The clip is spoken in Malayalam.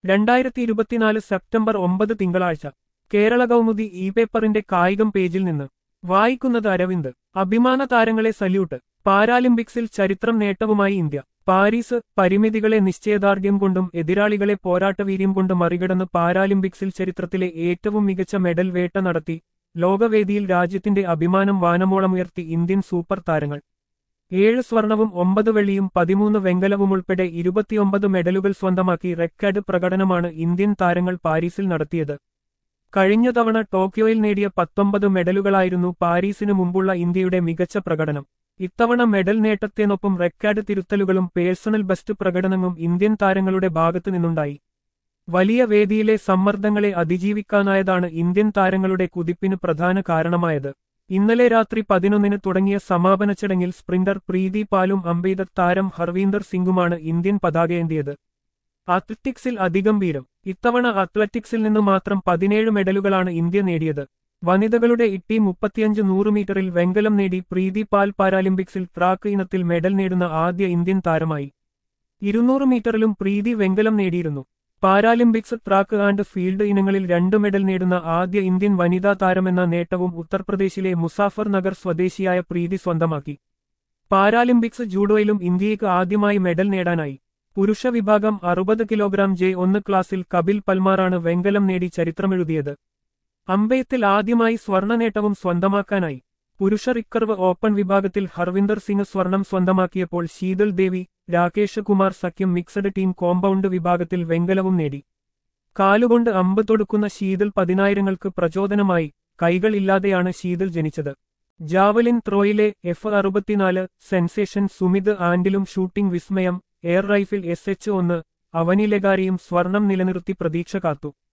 രണ്ടായിരത്തി ഇരുപത്തിനാല് സെപ്റ്റംബർ ഒമ്പത് തിങ്കളാഴ്ച കേരള കൗമുദി ഇ പേപ്പറിന്റെ കായികം പേജിൽ നിന്ന് വായിക്കുന്നത് അരവിന്ദ് അഭിമാന താരങ്ങളെ സല്യൂട്ട് പാരാലിമ്പിക്സിൽ ചരിത്രം നേട്ടവുമായി ഇന്ത്യ പാരീസ് പരിമിതികളെ നിശ്ചയദാർഢ്യം കൊണ്ടും എതിരാളികളെ പോരാട്ടവീര്യം കൊണ്ട് മറികടന്ന് പാരാലിമ്പിക്സിൽ ചരിത്രത്തിലെ ഏറ്റവും മികച്ച മെഡൽ വേട്ട നടത്തി ലോകവേദിയിൽ രാജ്യത്തിന്റെ അഭിമാനം വാനമോളമുയർത്തി ഇന്ത്യൻ സൂപ്പർ താരങ്ങൾ ഏഴ് സ്വർണവും ഒമ്പത് വെള്ളിയും പതിമൂന്ന് വെങ്കലവും ഉൾപ്പെടെ ഇരുപത്തിയൊമ്പത് മെഡലുകൾ സ്വന്തമാക്കി റെക്കോർഡ് പ്രകടനമാണ് ഇന്ത്യൻ താരങ്ങൾ പാരീസിൽ നടത്തിയത് കഴിഞ്ഞ തവണ ടോക്കിയോയിൽ നേടിയ പത്തൊമ്പത് മെഡലുകളായിരുന്നു പാരീസിനു മുമ്പുള്ള ഇന്ത്യയുടെ മികച്ച പ്രകടനം ഇത്തവണ മെഡൽ നേട്ടത്തിനൊപ്പം റെക്കോർഡ് തിരുത്തലുകളും പേഴ്സണൽ ബെസ്റ്റ് പ്രകടനവും ഇന്ത്യൻ താരങ്ങളുടെ ഭാഗത്തു നിന്നുണ്ടായി വലിയ വേദിയിലെ സമ്മർദ്ദങ്ങളെ അതിജീവിക്കാനായതാണ് ഇന്ത്യൻ താരങ്ങളുടെ കുതിപ്പിന് പ്രധാന കാരണമായത് ഇന്നലെ രാത്രി പതിനൊന്നിന് തുടങ്ങിയ സമാപന ചടങ്ങിൽ സ്പ്രിന്റർ പ്രീതി പാലും അംബേദർ താരം ഹർവീന്ദർ സിംഗുമാണ് ഇന്ത്യൻ പതാകയേന്തിയത് അത്ലറ്റിക്സിൽ അധിഗംഭീരം ഇത്തവണ അത്ലറ്റിക്സിൽ നിന്നു മാത്രം പതിനേഴ് മെഡലുകളാണ് ഇന്ത്യ നേടിയത് വനിതകളുടെ ഇട്ടി മുപ്പത്തിയഞ്ച് നൂറ് മീറ്ററിൽ വെങ്കലം നേടി പ്രീതി പാൽ പാരാലിമ്പിക്സിൽ ട്രാക്ക് ഇനത്തിൽ മെഡൽ നേടുന്ന ആദ്യ ഇന്ത്യൻ താരമായി ഇരുന്നൂറ് മീറ്ററിലും പ്രീതി വെങ്കലം നേടിയിരുന്നു പാരാലിമ്പിക്സ് ട്രാക്ക് ആൻഡ് ഫീൽഡ് ഇനങ്ങളിൽ രണ്ട് മെഡൽ നേടുന്ന ആദ്യ ഇന്ത്യൻ വനിതാ താരമെന്ന നേട്ടവും ഉത്തർപ്രദേശിലെ മുസാഫർ നഗർ സ്വദേശിയായ പ്രീതി സ്വന്തമാക്കി പാരാലിമ്പിക്സ് ജൂഡോയിലും ഇന്ത്യയ്ക്ക് ആദ്യമായി മെഡൽ നേടാനായി പുരുഷ വിഭാഗം അറുപത് കിലോഗ്രാം ജെ ഒന്ന് ക്ലാസിൽ കപിൽ പൽമാറാണ് വെങ്കലം നേടി ചരിത്രമെഴുതിയത് അമ്പയത്തിൽ ആദ്യമായി സ്വർണ്ണ നേട്ടവും സ്വന്തമാക്കാനായി പുരുഷ റിക്കർവ് ഓപ്പൺ വിഭാഗത്തിൽ ഹർവിന്ദർ സിംഗ് സ്വർണം സ്വന്തമാക്കിയപ്പോൾ ശീതൽ ദേവി രാകേഷ് കുമാർ സഖ്യം മിക്സഡ് ടീം കോമ്പൗണ്ട് വിഭാഗത്തിൽ വെങ്കലവും നേടി കാലുകൊണ്ട് അമ്പ് തൊടുക്കുന്ന ശീതൽ പതിനായിരങ്ങൾക്ക് പ്രചോദനമായി കൈകൾ ഇല്ലാതെയാണ് ശീതൽ ജനിച്ചത് ജാവലിൻ ത്രോയിലെ എഫ് അറുപത്തിനാല് സെൻസേഷൻ സുമിത് ആൻഡിലും ഷൂട്ടിംഗ് വിസ്മയം എയർ റൈഫിൽ എസ് എച്ച് ഒന്ന് അവനിലെഗാരിയും സ്വർണം നിലനിർത്തി പ്രതീക്ഷ കാത്തു